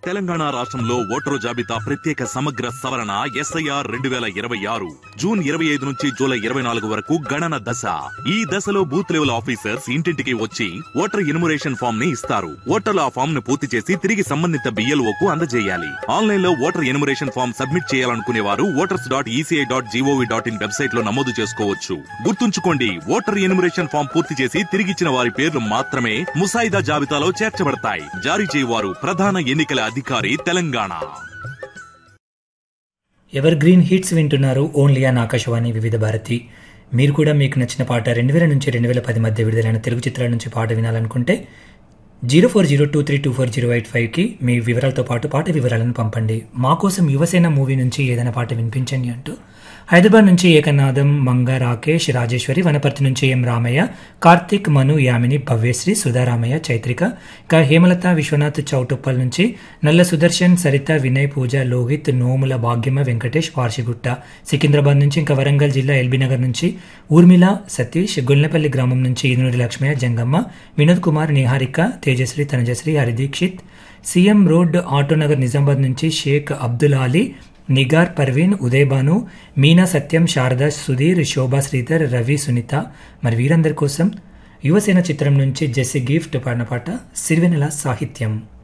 తెలంగాణ రాష్ట్రంలో ఓటరు జాబితా ప్రత్యేక సమగ్ర సవరణ ఎస్ఐఆర్ రెండు వేల ఇరవై ఆరు జూన్ ఇరవై ఐదు నుంచి జూలై ఇరవై నాలుగు వరకు గణన దశ ఈ దశలో బూత్ లెవెల్ ఆఫీసర్స్ ఇంటింటికి వచ్చి ఓటర్ ఇన్మురేషన్ ఫామ్ ని ఇస్తారు ఓటర్లు ఆ ఫామ్ ను పూర్తి చేసి తిరిగి సంబంధిత బిఎల్ఓ కు అందజేయాలి ఆన్లైన్ లో ఓటర్ ఇన్మురేషన్ ఫామ్ సబ్మిట్ చేయాలనుకునే వారు voters dot ECI dot GOV dot in website లో నమోదు చేసుకోవచ్చు గుర్తుంచుకోండి ఓటర్ ఇన్మురేషన్ ఫామ్ పూర్తి చేసి తిరిగిచ్చిన వారి పేర్లు మాత్రమే ముసాయిదా జాబితాలో చేర్చబడతాయి జారీ చేయవారు ప్రధాన ఎన్నికల అధికారి తెలంగాణ ఎవర్ గ్రీన్ హిట్స్ వింటున్నారు ఓన్లీ ఆన్ ఆకాశవాణి వివిధ భారతి మీరు కూడా మీకు నచ్చిన పాట రెండు వేల నుంచి రెండు వేల పది మధ్య విడుదలైన తెలుగు చిత్రాల నుంచి పాట వినాలనుకుంటే zero four zero two three two four zero eight ఫైవ్కి మీ వివరాలతో పాటు పాట వివరాలను పంపండి మా కోసం యువసేన మూవీ నుంచి ఏదైనా పాట వినిపించండి అంటూ హైదరాబాద్ నుంచి ఏకనాథం మంగ రాకేష్ రాజేశ్వరి వనపర్తి నుంచి ఎం రామయ్య కార్తిక్ మను యామిని భవ్యశ్రీ సుధారామయ్య చైత్రిక ఇంకా హేమలత విశ్వనాథ్ చౌటుప్పల్ నుంచి నల్ల సుదర్శన్ సరిత వినయ్ పూజ లోహిత్ నోముల భాగ్యమ వెంకటేష్ వార్షిగుట్ట సికింద్రాబాద్ నుంచి ఇంకా వరంగల్ జిల్లా ఎల్బీ నగర్ నుంచి ఊర్మిళ సతీష్ గొల్లపల్లి గ్రామం నుంచి ఈదునూరి లక్ష్మయ్య జంగమ్మ వినోద్ కుమార్ నిహారిక తేజశ్రీ తనజశ్రీ హరిదీక్షిత్ సీఎం రోడ్ ఆటోనగర్ నిజామాబాద్ నుంచి షేక్ అబ్దుల్ అలీ నిగార్ పర్వీన్ ఉదయబాను మీనా సత్యం శారద సుధీర్ శోభా శ్రీధర్ రవి సునీత మరి వీరందరి కోసం యువసేన చిత్రం నుంచి జెస్సీ గిఫ్ట్ పాడిన పాట సిరివెనెల సాహిత్యం